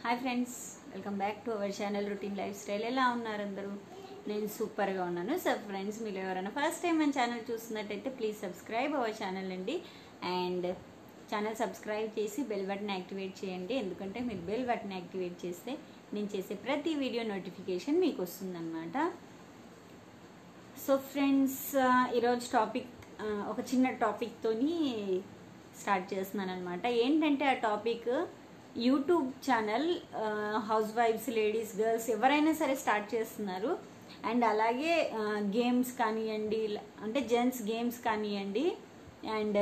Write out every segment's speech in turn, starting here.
hi friends welcome back to our channel routine life style ఎలా ఉన్నారు అందరూ నేను సూపర్గా ఉన్నాను సో ఫ్రెండ్స్ మీరు ఎవరైనా ఫస్ట్ టైం మన ఛానల్ చూస్తున్నట్టయితే ప్లీజ్ సబ్స్క్రైబ్ అవర్ ఛానల్ అండి అండ్ ఛానల్ సబ్స్క్రైబ్ చేసి బెల్ బటన్ యాక్టివేట్ చేయండి ఎందుకంటే మీరు బెల్ బటన్ యాక్టివేట్ చేస్తే నేను చేసే ప్రతి వీడియో నోటిఫికేషన్ మీకు వస్తుందన్నమాట సో ఫ్రెండ్స్ ఈరోజు టాపిక్ ఆ, ఒక చిన్న టాపిక్తోని స్టార్ట్ చేస్తున్నాను అనమాట ఏంటంటే ఆ topic YouTube channel house wives ladies girls ఎవరైనా సరే స్టార్ట్ చేస్తున్నారు అండ్ అలాగే గేమ్స్ కానివ్వండి ఇలా- అంటే జెంట్స్ గేమ్స్ కానివ్వండి అండ్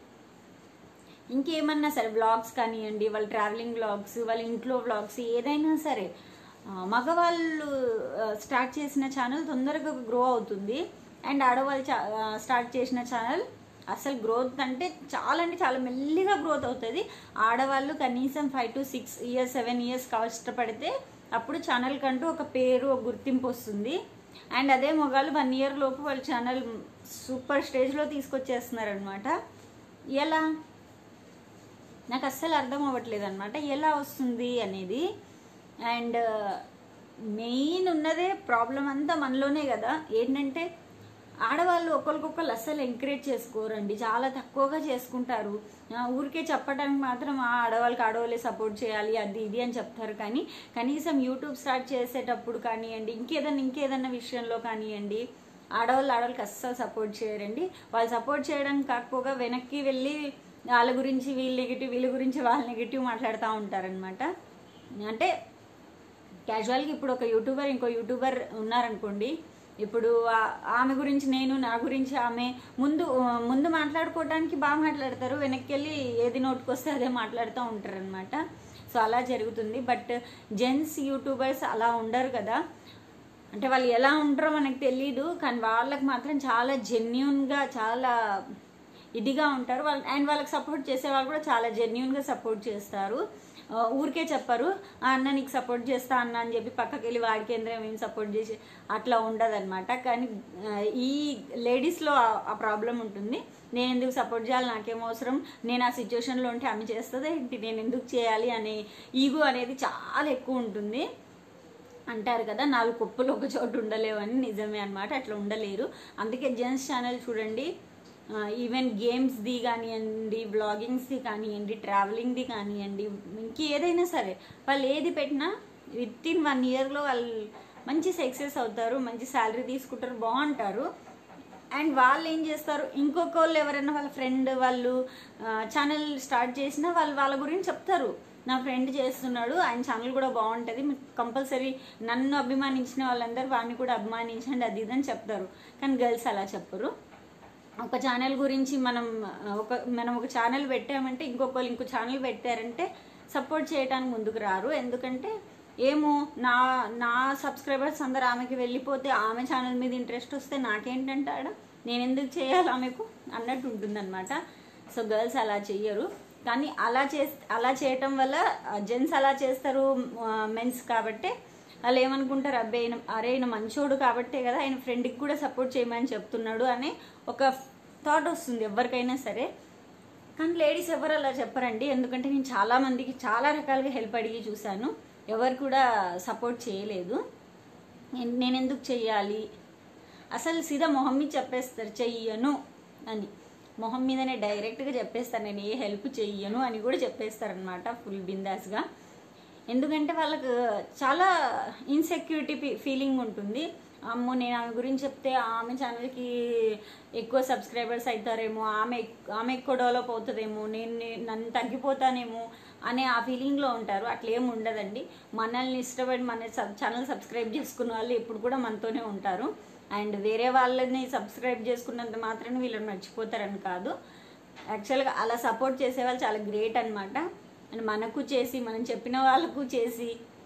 ఇంకేమన్నా సరే వ్లాగ్స్ కానివ్వండి వాళ్ళ ట్రావెలింగ్ వ్లాగ్స్ వాళ్ళ ఇంట్లో వ్లాగ్స్ ఏదైనా సరే ఆ, మగవాళ్ళు స్టార్ట్ చేసిన ఛానల్ తొందరగా గ్రో అవుతుంది అండ్ ఆడవాళ్ళు చా- ఆ, స్టార్ట్ చేసిన ఛానల్ అసలు గ్రోత్ అంటే చాలా అంటే చాలా మెల్లిగా గ్రోత్ అవుతుంది ఆడవాళ్ళు కనీసం five to six years seven years కష్టపడితే అప్పుడు ఛానల్ కంటూ ఒక పేరు ఒక గుర్తింపు వస్తుంది అండ్ అదే మొగాళ్ళు వన్ ఇయర్ లోపు వాళ్ళ ఛానల్ సూపర్ స్టేజ్లో తీసుకొచ్చేస్తున్నారు అనమాట ఎలా నాకు అస్సలు అర్థం అవ్వట్లేదు అనమాట ఎలా వస్తుంది అనేది అండ్ మెయిన్ ఉన్నదే ప్రాబ్లం అంతా మనలోనే కదా ఏంటంటే ఆడవాళ్ళు ఒకరికొకరు అస్సలు ఎంకరేజ్ చేసుకోరండి చాలా తక్కువగా చేసుకుంటారు ఆ, ఊరికే చెప్పడానికి మాత్రం ఆ ఆడవాళ్ళకి ఆడవాళ్ళే సపోర్ట్ చేయాలి అది ఇది అని చెప్తారు కానీ కనీసం యూట్యూబ్ స్టార్ట్ చేసేటప్పుడు కానివ్వండి ఇంకేదన్నా ఇంకేదన్నా విషయంలో కానివ్వండి ఆడవాళ్ళు ఆడవాళ్ళకి అస్సలు సపోర్ట్ చేయరండి వాళ్ళు సపోర్ట్ చేయడం కాకపోగా వెనక్కి వెళ్ళి వాళ్ళ గురించి వీళ్ళ నెగిటివ్ వీళ్ళ గురించి వాళ్ళ నెగిటివ్ మాట్లాడుతూ ఉంటారనమాట అంటే క్యాజువల్గా ఇప్పుడు ఒక యూట్యూబర్ ఇంకో యూట్యూబర్ ఉన్నారనుకోండి ఇప్పుడు ఆ- ఆమె గురించి నేను నా గురించి ఆమె ముందు ముందు మాట్లాడుకోవడానికి బాగా మాట్లాడతారు వెనక్కి వెళ్ళి ఏది నోటుకొస్తే అదే మాట్లాడుతూ ఉంటారు అనమాట సో అలా జరుగుతుంది బట్ జెంట్స్ యూట్యూబర్స్ అలా ఉండరు కదా అంటే వాళ్ళు ఎలా ఉంటారో మనకు తెలీదు కానీ వాళ్ళకి మాత్రం చాలా జెన్యున్గా చాలా ఇదిగా ఉంటారు వాళ్ళు అండ్ వాళ్ళకి సపోర్ట్ చేసే వాళ్ళు కూడా చాలా జెన్యున్గా సపోర్ట్ చేస్తారు ఆ, ఊరికే చెప్పరు "ఆ, అన్న నీకు సపోర్ట్ చేస్తా అన్న అని చెప్పి పక్కకి వెళ్ళి వాడి కేంద్రం ఏం సపోర్ట్ చేసి అట్లా ఉండదన్నమాట కానీ ఆ, ఈ లేడీస్లో ఆ- ఆ ప్రాబ్లం ఉంటుంది నేను ఎందుకు సపోర్ట్ చేయాలి నాకేం అవసరం నేను ఆ సిచ్యువేషన్లో ఉంటే ఆమె చేస్తుంది ఏంటి నేను ఎందుకు చేయాలి అనే ఈగో అనేది చాలా ఎక్కువ ఉంటుంది అంటారు కదా నాలుగు కుప్పలు ఒక చోటు ఉండలేవని నిజమే అన్నమాట అట్లా ఉండలేరు అందుకే జెంట్స్ ఛానల్ చూడండి ఈవెన్ గేమ్స్ది కానివ్వండి బ్లాగింగ్స్ది కానివ్వండి ట్రావెలింగ్ది కానివ్వండి ఇంకేదైనా సరే వాళ్ళు ఏది పెట్టినా విత్ ఇన్ వన్ ఇయర్లో వాళ్ళు మంచి సక్సెస్ అవుతారు మంచి శాలరీ తీసుకుంటారు బాగుంటారు అండ్ వాళ్ళు ఏం చేస్తారు ఇంకొక వాళ్ళు ఎవరైనా వాళ్ళ ఫ్రెండ్ వాళ్ళు ఛానల్ స్టార్ట్ చేసినా వాళ్ళు వాళ్ళ గురించి చెప్తారు నా ఫ్రెండ్ చేస్తున్నాడు ఆయన ఛానల్ కూడా బాగుంటుంది మీకు కంపల్సరీ నన్ను అభిమానించిన వాళ్ళందరూ వాడిని కూడా అభిమానించండి అది ఇది అని చెప్తారు కానీ గర్ల్స్ అలా చెప్పరు ఒక ఛానల్ గురించి మనం ఆ, ఒక మనం ఒక ఛానల్ పెట్టామంటే ఇంకొకరు ఇంకో ఛానల్ పెట్టారంటే సపోర్ట్ చేయడానికి ముందుకు రారు ఎందుకంటే ఏమో నా నా సబ్స్క్రైబర్స్ అందరు ఆమెకి వెళ్ళిపోతే ఆమె ఛానల్ మీద ఇంట్రెస్ట్ వస్తే నాకేంటంటే ఆడ నేను ఎందుకు చేయాలి ఆమెకు అన్నట్టు ఉంటుందన్నమాట సో గర్ల్స్ అలా చెయ్యరు కానీ అలా చే అలా చేయటం వల్ల జెంట్స్ అలా చేస్తారు మెన్స్ కాబట్టి వాళ్ళు ఏమనుకుంటారు అబ్బాయి ఈయన అరే ఈయన మంచోడు కాబట్టే కదా ఆయన ఫ్రెండ్కి కూడా సపోర్ట్ చేయమని చెప్తున్నాడు అనే ఒక థాట్ వస్తుంది ఎవరికైనా సరే కానీ లేడీస్ ఎవరు అలా చెప్పరండి ఎందుకంటే నేను చాలా మందికి చాలా రకాలుగా హెల్ప్ అడిగి చూశాను ఎవరు కూడా సపోర్ట్ చేయలేదు నేను నేను ఎందుకు చెయ్యాలి అసలు సీదా మొహం మీద చెప్పేస్తారు చెయ్యను అని మొహం మీదనే డైరెక్ట్గా చెప్పేస్తారు నేను ఏ హెల్ప్ చెయ్యను అని కూడా చెప్పేస్తారనమాట ఫుల్ బిందాస్గా ఎందుకంటే వాళ్ళకు చాలా ఇన్సెక్యూరిటీ ఫీలింగ్ ఉంటుంది అమ్మో నేను ఆమె గురించి చెప్తే ఆమె ఛానల్కి ఎక్కువ సబ్స్క్రైబర్స్ అవుతారేమో ఆమె ఎక్- ఆమె ఎక్కువ డెవలప్ అవుతుందేమో నేను నే- నన్ను తగ్గిపోతానేమో అనే ఆ ఫీలింగ్లో ఉంటారు అట్లా ఏం ఉండదండి మనల్ని ఇష్టపడి మన సబ్ ఛానల్ సబ్స్క్రైబ్ చేసుకున్న వాళ్ళు ఎప్పుడు కూడా మనతోనే ఉంటారు అండ్ వేరే వాళ్ళని సబ్స్క్రైబ్ చేసుకున్నంత మాత్రాన వీళ్ళని మర్చిపోతారని కాదు యాక్చువల్గా అలా సపోర్ట్ చేసే వాళ్ళు చాలా గ్రేట్ అనమాట అండ్ మనకు చేసి మనం చెప్పిన వాళ్ళకు చేసి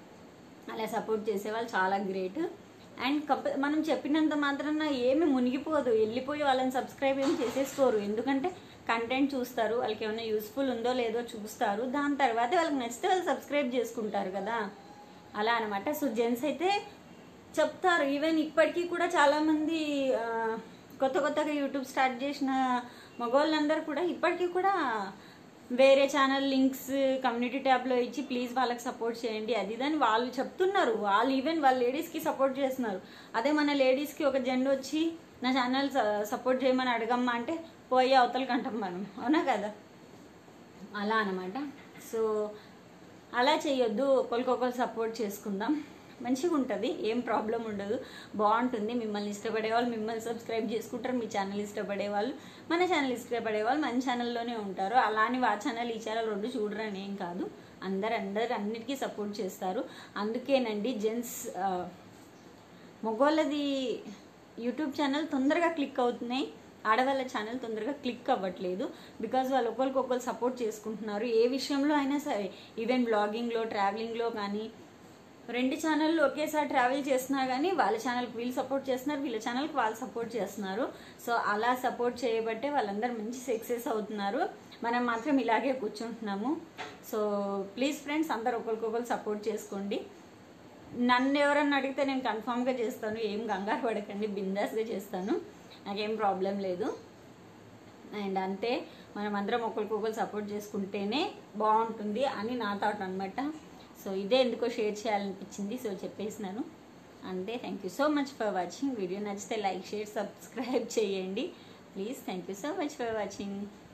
అలా సపోర్ట్ చేసే వాళ్ళు చాలా గ్రేట్ అండ్ కంప మనం చెప్పినంత మాత్రాన ఏమి మునిగిపోదు వెళ్ళిపోయి వాళ్ళని సబ్స్క్రైబ్ ఏం చేసేసుకోరు ఎందుకంటే కంటెంట్ చూస్తారు వాళ్ళకి ఏమైనా యూస్ఫుల్ ఉందో లేదో చూస్తారు దాని తర్వాత వాళ్ళకి నచ్చితే వాళ్ళు సబ్స్క్రైబ్ చేసుకుంటారు కదా అలా అనమాట సో జెంట్స్ అయితే చెప్తారు ఈవెన్ ఇప్పటికీ కూడా చాలామంది ఆ, కొత్త కొత్తగా యూట్యూబ్ స్టార్ట్ చేసిన మగవాళ్ళందరూ కూడా ఇప్పటికీ కూడా వేరే ఛానల్ లింక్స్ కమ్యూనిటీ ట్యాబ్లో ఇచ్చి ప్లీజ్ వాళ్ళకి సపోర్ట్ చేయండి అది ఇదని వాళ్ళు చెప్తున్నారు వాళ్ళు ఈవెన్ వాళ్ళ లేడీస్కి సపోర్ట్ చేస్తున్నారు అదే మన లేడీస్కి ఒక జెండా వచ్చి నా ఛానల్ సపోర్ట్ చేయమని అడగమ్మా అంటే పోయి అవతలకి అంటాం మనం అవునా కదా అలా అనమాట సో అలా చేయొద్దు ఒకరికొకరు సపోర్ట్ చేసుకుందాం మంచిగా ఉంటుంది ఏం ప్రాబ్లం ఉండదు బాగుంటుంది మిమ్మల్ని ఇష్టపడే వాళ్ళు మిమ్మల్ని సబ్స్క్రైబ్ చేసుకుంటారు మీ ఛానల్ ఇష్టపడే వాళ్ళు మన ఛానల్ ఇష్టపడే వాళ్ళు మన ఛానల్లోనే ఉంటారు అలాని వా ఛానల్ ఈ ఛానల్ రెండు చూడరని ఏం కాదు అందరు అందరు అన్నిటికీ సపోర్ట్ చేస్తారు అందుకేనండి జెంట్స్ మగవాళ్ళది యూట్యూబ్ ఛానల్ తొందరగా క్లిక్ అవుతున్నాయి ఆడవాళ్ళ ఛానల్ తొందరగా క్లిక్ అవ్వట్లేదు బికాజ్ వాళ్ళు ఒకరికొకరు సపోర్ట్ చేసుకుంటున్నారు ఏ విషయంలో అయినా సరే ఈవెన్ బ్లాగింగ్లో ట్రావెలింగ్లో కానీ రెండు ఛానళ్ళు ఒకేసారి ట్రావెల్ చేస్తున్నా కానీ వాళ్ళ ఛానల్కి వీళ్ళు సపోర్ట్ చేస్తున్నారు వీళ్ళ ఛానల్కి వాళ్ళు సపోర్ట్ చేస్తున్నారు సో అలా సపోర్ట్ చేయబట్టే వాళ్ళందరూ మంచి సక్సెస్ అవుతున్నారు మనం మాత్రం ఇలాగే కూర్చుంటున్నాము సో ప్లీజ్ ఫ్రెండ్స్ అందరు ఒకరికొకరు సపోర్ట్ చేసుకోండి నన్ను ఎవరన్నా అడిగితే నేను కన్ఫామ్గా చేస్తాను ఏం కంగారు పడకండి బిందాస్గా చేస్తాను నాకేం ప్రాబ్లం లేదు అండ్ అంతే మనం అందరం ఒకరికొకరు సపోర్ట్ చేసుకుంటేనే బాగుంటుంది అని నా థాట్ అనమాట సో ఇదే ఎందుకో షేర్ చేయాలనిపించింది సో చెప్పేసినాను అంతే thank you so much for watching video నచ్చితే లైక్ షేర్ సబ్స్క్రైబ్ చేయండి please thank you so much for watching